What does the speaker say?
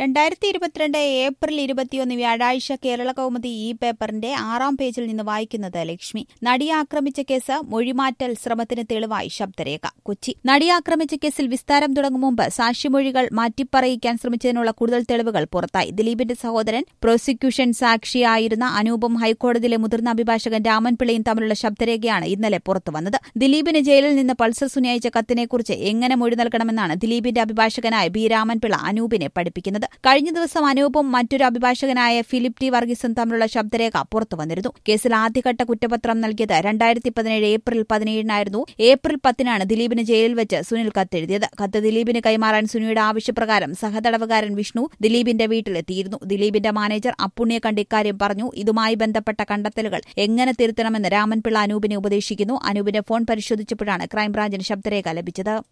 രണ്ടായിരത്തി ഇരുപത്തിരണ്ട് ഏപ്രിൽ ഇരുപത്തിയൊന്ന് വ്യാഴാഴ്ച കേരള കൗമുദി ഈ പേപ്പറിന്റെ ആറാം പേജിൽ നിന്ന് വായിക്കുന്നത് ലക്ഷ്മി നടിയെ ആക്രമിച്ച കേസ് മൊഴിമാറ്റൽ ശ്രമത്തിന് തെളിവായി ശബ്ദരേഖ കൊച്ചി നടിയെ ആക്രമിച്ച കേസിൽ വിസ്താരം തുടങ്ങും മുമ്പ് സാക്ഷിമൊഴികൾ മാറ്റിപ്പറയിക്കാൻ ശ്രമിച്ചതിനുള്ള കൂടുതൽ തെളിവുകൾ പുറത്തായി ദിലീപിന്റെ സഹോദരൻ പ്രോസിക്യൂഷൻ സാക്ഷിയായിരുന്ന അനൂപും ഹൈക്കോടതിയിലെ മുതിർന്ന അഭിഭാഷകൻ രാമൻപിള്ളയും തമ്മിലുള്ള ശബ്ദരേഖയാണ് ഇന്നലെ പുറത്തുവന്നത് ദിലീപിന് ജയിലിൽ നിന്ന് പൾസർ സുനി അയച്ച കത്തിനെക്കുറിച്ച് എങ്ങനെ മൊഴി നൽകണമെന്നാണ് ദിലീപിന്റെ അഭിഭാഷകനായ ബി രാമൻപിള്ള അനൂപിനെ പഠിപ്പിക്കുന്നത് കഴിഞ്ഞ ദിവസം അനൂപും മറ്റൊരു അഭിഭാഷകനായ ഫിലിപ്പ് ടി വർഗീസും തമ്മിലുള്ള ശബ്ദരേഖ പുറത്തുവന്നിരുന്നു കേസിൽ ആദ്യഘട്ട കുറ്റപത്രം നൽകിയത് രണ്ടായിരത്തി പതിനേഴ് ഏപ്രിൽ പതിനേഴിനായിരുന്നു ഏപ്രിൽ പത്തിനാണ് ദിലീപിന് ജയിലിൽ വെച്ച് സുനിൽ കത്തെഴുതിയത് കത്ത് ദിലീപിന് കൈമാറാൻ സുനിയുടെ ആവശ്യപ്രകാരം സഹതടവുകാരൻ വിഷ്ണു ദിലീപിന്റെ വീട്ടിലെത്തിയിരുന്നു ദിലീപിന്റെ മാനേജർ അപ്പുണ്യെ കണ്ട് ഇക്കാര്യം പറഞ്ഞു ഇതുമായി ബന്ധപ്പെട്ട കണ്ടെത്തലുകൾ എങ്ങനെ തിരുത്തണമെന്ന് രാമൻപിള്ള അനൂപിനെ ഉപദേശിക്കുന്നു അനൂപിന്റെ ഫോൺ പരിശോധിച്ചപ്പോഴാണ് ക്രൈംബ്രാഞ്ചിന് ശബ്ദരേഖ ലഭിച്ചത്